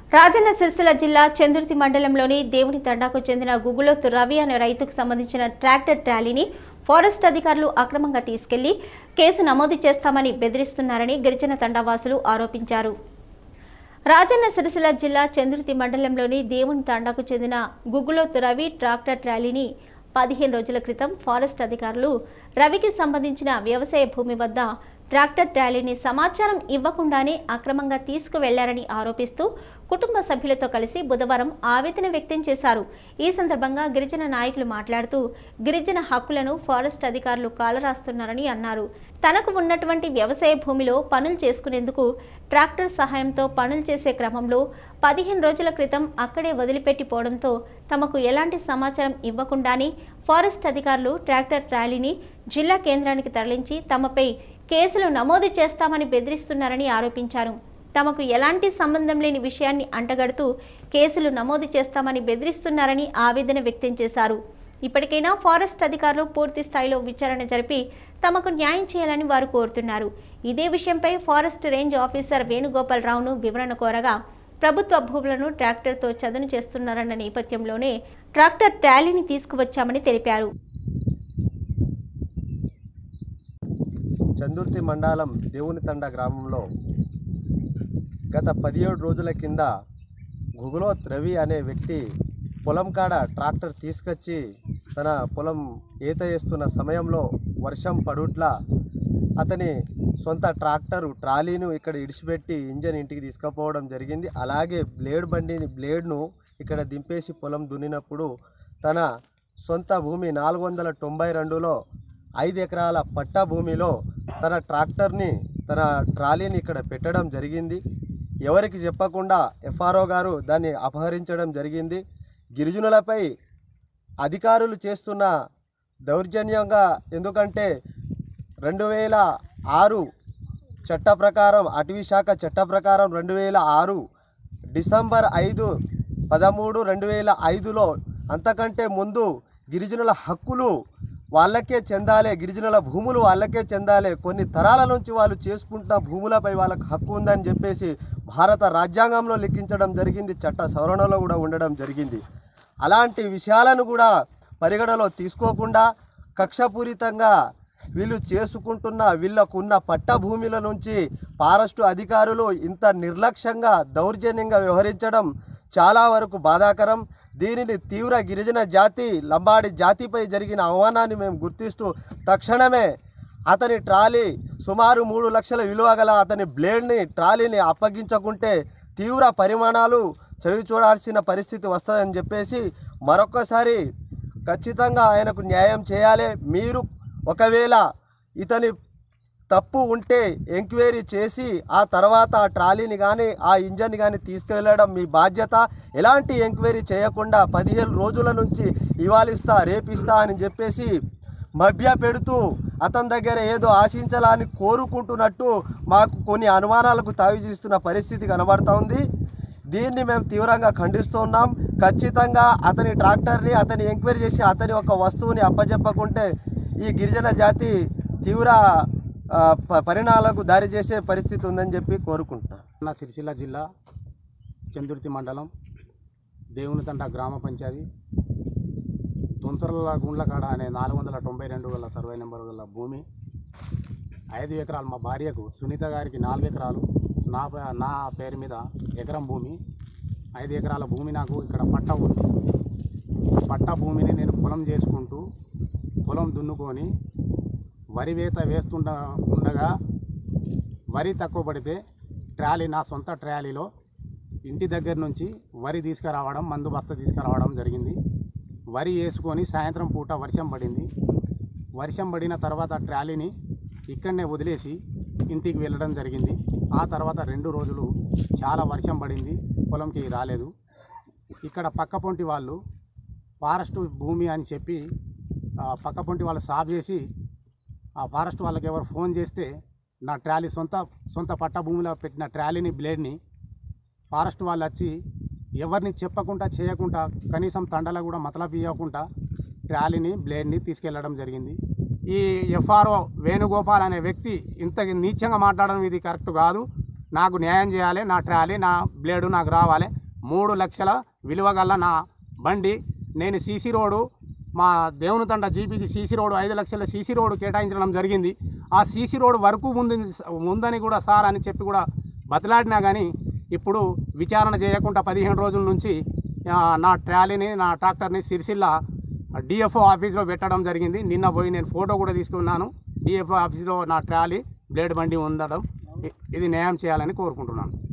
రాజన్న సిరిసిల్ల జిల్లా చంద్రుతి మండలంలోని దేవుని తండాకు చెందిన గుగులోతు రవి అనే రైతుకు సంబంధించిన ట్రాక్టర్ ట్రాలీని ఫారెస్ట్ అధికారులు అక్రమంగా తీసుకెళ్లి కేసు నమోదు చేస్తామని బెదిరిస్తున్నారని గిరిజన తండావాసులు ఆరోపించారు రాజన్న సిరిసిల్ల జిల్లా చంద్రుతి మండలంలోని దేవుని తాండాకు చెందిన గుగ్గులోతు రవి ట్రాక్టర్ ట్రాలీని పదిహేను రోజుల క్రితం ఫారెస్ట్ అధికారులు రవికి సంబంధించిన వ్యవసాయ భూమి వద్ద ట్రాక్టర్ ట్రాలీని సమాచారం ఇవ్వకుండానే అక్రమంగా తీసుకువెళ్లారని ఆరోపిస్తూ కుటుంబ సభ్యులతో కలిసి బుధవారం ఆవేదన వ్యక్తం చేశారు ఈ సందర్భంగా గిరిజన నాయకులు మాట్లాడుతూ గిరిజన హక్కులను ఫారెస్ట్ అధికారులు కాలరాస్తున్నారని అన్నారు తనకు ఉన్నటువంటి వ్యవసాయ భూమిలో పనులు చేసుకునేందుకు ట్రాక్టర్ సహాయంతో పనులు చేసే క్రమంలో పదిహేను రోజుల క్రితం అక్కడే వదిలిపెట్టిపోవడంతో తమకు ఎలాంటి సమాచారం ఇవ్వకుండానే ఫారెస్ట్ అధికారులు ట్రాక్టర్ ర్యాలీని జిల్లా కేంద్రానికి తరలించి తమపై కేసులు నమోదు చేస్తామని బెదిరిస్తున్నారని ఆరోపించారు తమకు ఎలాంటి సంబంధం లేని విషయాన్ని అంటగడుతూ కేసులు నమోదు చేస్తామని బెదిరిస్తున్నారని ఆవేదన వ్యక్తం చేశారు ఇప్పటికైనా ఫారెస్ట్ అధికారులు పూర్తి స్థాయిలో విచారణ జరిపి తమకు న్యాయం చేయాలని వారు కోరుతున్నారు ఇదే విషయంపై ఫారెస్ట్ రేంజ్ ఆఫీసర్ వేణుగోపాలరావును వివరణ కోరగా ప్రభుత్వ భూములను ట్రాక్టర్తో చదును చేస్తున్నారన్న నేపథ్యంలోనే ట్రాక్టర్ ట్రాలీని తీసుకువచ్చామని తెలిపారు చందుర్తి మండలం దేవుని తండ గ్రామంలో గత పదిహేడు రోజుల కింద గుగులోత్ రవి అనే వ్యక్తి పొలం కాడ ట్రాక్టర్ తీసుకొచ్చి తన పొలం ఈత వేస్తున్న సమయంలో వర్షం పడుట్ల అతని సొంత ట్రాక్టరు ట్రాలీను ఇక్కడ ఇడిచిపెట్టి ఇంజన్ ఇంటికి తీసుకుపోవడం జరిగింది అలాగే బ్లేడ్ బండిని బ్లేడ్ను ఇక్కడ దింపేసి పొలం దున్నినప్పుడు తన సొంత భూమి నాలుగు వందల తొంభై రెండులో ఐదు ఎకరాల పట్టా భూమిలో తన ట్రాక్టర్ని తన ట్రాలీని ఇక్కడ పెట్టడం జరిగింది ఎవరికి చెప్పకుండా ఎఫ్ఆర్ఓ గారు దాన్ని అపహరించడం జరిగింది గిరిజనులపై అధికారులు చేస్తున్న దౌర్జన్యంగా ఎందుకంటే రెండు వేల ఆరు చట్ట ప్రకారం అటవీ శాఖ చట్ట ప్రకారం రెండు వేల ఆరు డిసెంబర్ ఐదు పదమూడు రెండు వేల ఐదులో అంతకంటే ముందు గిరిజనుల హక్కులు వాళ్ళకే చెందాలి గిరిజనుల భూములు వాళ్ళకే చెందాలి కొన్ని తరాల నుంచి వాళ్ళు చేసుకుంటున్న భూములపై వాళ్ళకు హక్కు ఉందని చెప్పేసి భారత రాజ్యాంగంలో లిఖించడం జరిగింది చట్ట సవరణలో కూడా ఉండడం జరిగింది అలాంటి విషయాలను కూడా పరిగణలో తీసుకోకుండా కక్షపూరితంగా వీళ్ళు చేసుకుంటున్న వీళ్ళకున్న పట్ట భూమిల నుంచి ఫారెస్టు అధికారులు ఇంత నిర్లక్ష్యంగా దౌర్జన్యంగా వ్యవహరించడం చాలా వరకు బాధాకరం దీనిని తీవ్ర గిరిజన జాతి లంబాడి జాతిపై జరిగిన అవమానాన్ని మేము గుర్తిస్తూ తక్షణమే అతని ట్రాలీ సుమారు మూడు లక్షల విలువ గల అతని బ్లేడ్ని ట్రాలీని అప్పగించకుంటే తీవ్ర పరిమాణాలు చవి చూడాల్సిన పరిస్థితి వస్తుందని చెప్పేసి మరొక్కసారి ఖచ్చితంగా ఆయనకు న్యాయం చేయాలి మీరు ఒకవేళ ఇతని తప్పు ఉంటే ఎంక్వైరీ చేసి ఆ తర్వాత ఆ ట్రాలీని కానీ ఆ ఇంజన్ కానీ తీసుకెళ్ళడం మీ బాధ్యత ఎలాంటి ఎంక్వైరీ చేయకుండా పదిహేను రోజుల నుంచి ఇవాళిస్తా రేపిస్తా అని చెప్పేసి మభ్య పెడుతూ అతని దగ్గర ఏదో ఆశించాలని కోరుకుంటున్నట్టు మాకు కొన్ని అనుమానాలకు తావిచేస్తున్న పరిస్థితి కనబడతా ఉంది దీన్ని మేము తీవ్రంగా ఖండిస్తున్నాం ఖచ్చితంగా అతని ట్రాక్టర్ని అతని ఎంక్వైరీ చేసి అతని ఒక వస్తువుని అప్పజెప్పకుంటే ఈ గిరిజన జాతి తీవ్ర ఆ, ప- పరిణామాలకు దారి చేసే పరిస్థితి ఉందని చెప్పి కోరుకుంటున్నాను నా సిరిసిల్ల జిల్లా చందుర్తి మండలం దేవునితండ గ్రామ పంచాయతీ తొంతరల గుండ్లకాడ అనే నాలుగు వందల తొంభై రెండు గల సర్వే నెంబర్ గల భూమి ఐదు ఎకరాలు మా భార్యకు సునీత గారికి నాలుగు ఎకరాలు నా పే- నా పేరు మీద ఎకరం భూమి ఐదు ఎకరాల భూమి నాకు ఇక్కడ పట్ట ఉంది పట్ట భూమిని నేను పొలం చేసుకుంటూ పొలం దున్నుకొని వరి వేత వేస్తుండ ఉండగా వరి తక్కువ పడితే ట్రాలీ నా సొంత ట్రాలీలో ఇంటి దగ్గర నుంచి వరి తీసుకురావడం మందు బస్త తీసుకురావడం జరిగింది వరి వేసుకొని సాయంత్రం పూట వర్షం పడింది వర్షం పడిన తర్వాత ట్రాలీని ఇక్కడనే వదిలేసి ఇంటికి వెళ్ళడం జరిగింది ఆ తర్వాత రెండు రోజులు చాలా వర్షం పడింది పొలంకి రాలేదు ఇక్కడ పక్క పొంటి వాళ్ళు ఫారెస్ట్ భూమి అని చెప్పి ఆ, పక్క పొంటి వాళ్ళు సాఫ్ చేసి ఆ ఫారెస్ట్ వాళ్ళకి ఎవరు ఫోన్ చేస్తే నా ట్రాలీ సొంత సొంత పట్ట భూమిలో పెట్టిన ట్రాలీని బ్లేడ్ని ఫారెస్ట్ వాళ్ళు వచ్చి ఎవరిని చెప్పకుండా చేయకుండా కనీసం తండల కూడా మతలబ్ ఇవ్వకుండా ట్రాలీని బ్లేడ్ని తీసుకెళ్లడం జరిగింది ఈ ఎఫ్ఆర్ఓ వేణుగోపాల్ అనే వ్యక్తి ఇంత నీచంగా మాట్లాడడం ఇది కరెక్ట్ కాదు నాకు న్యాయం చేయాలి నా ట్రాలీ నా బ్లేడు నాకు రావాలి మూడు లక్షల విలువ గల నా బండి నేను సీసీ రోడ్డు మా దేవుని తండ జీపీకి సీసీ రోడ్డు ఐదు లక్షల సీసీ రోడ్డు కేటాయించడం జరిగింది ఆ సీసీ రోడ్డు వరకు ఉంది ఉందని కూడా సార్ అని చెప్పి కూడా బతిలాడినా కానీ ఇప్పుడు విచారణ చేయకుండా పదిహేను రోజుల నుంచి ఆ, నా ట్రాలీని నా ట్రాక్టర్ని సిరిసిల్ల డిఎఫ్ఓ ఆఫీస్లో పెట్టడం జరిగింది నిన్న పోయి నేను ఫోటో కూడా తీసుకున్నాను డిఎఫ్ఓ ఆఫీస్లో నా ట్రాలీ బ్లేడ్ బండి ఉండడం ఇ- ఇది న్యాయం చేయాలని కోరుకుంటున్నాను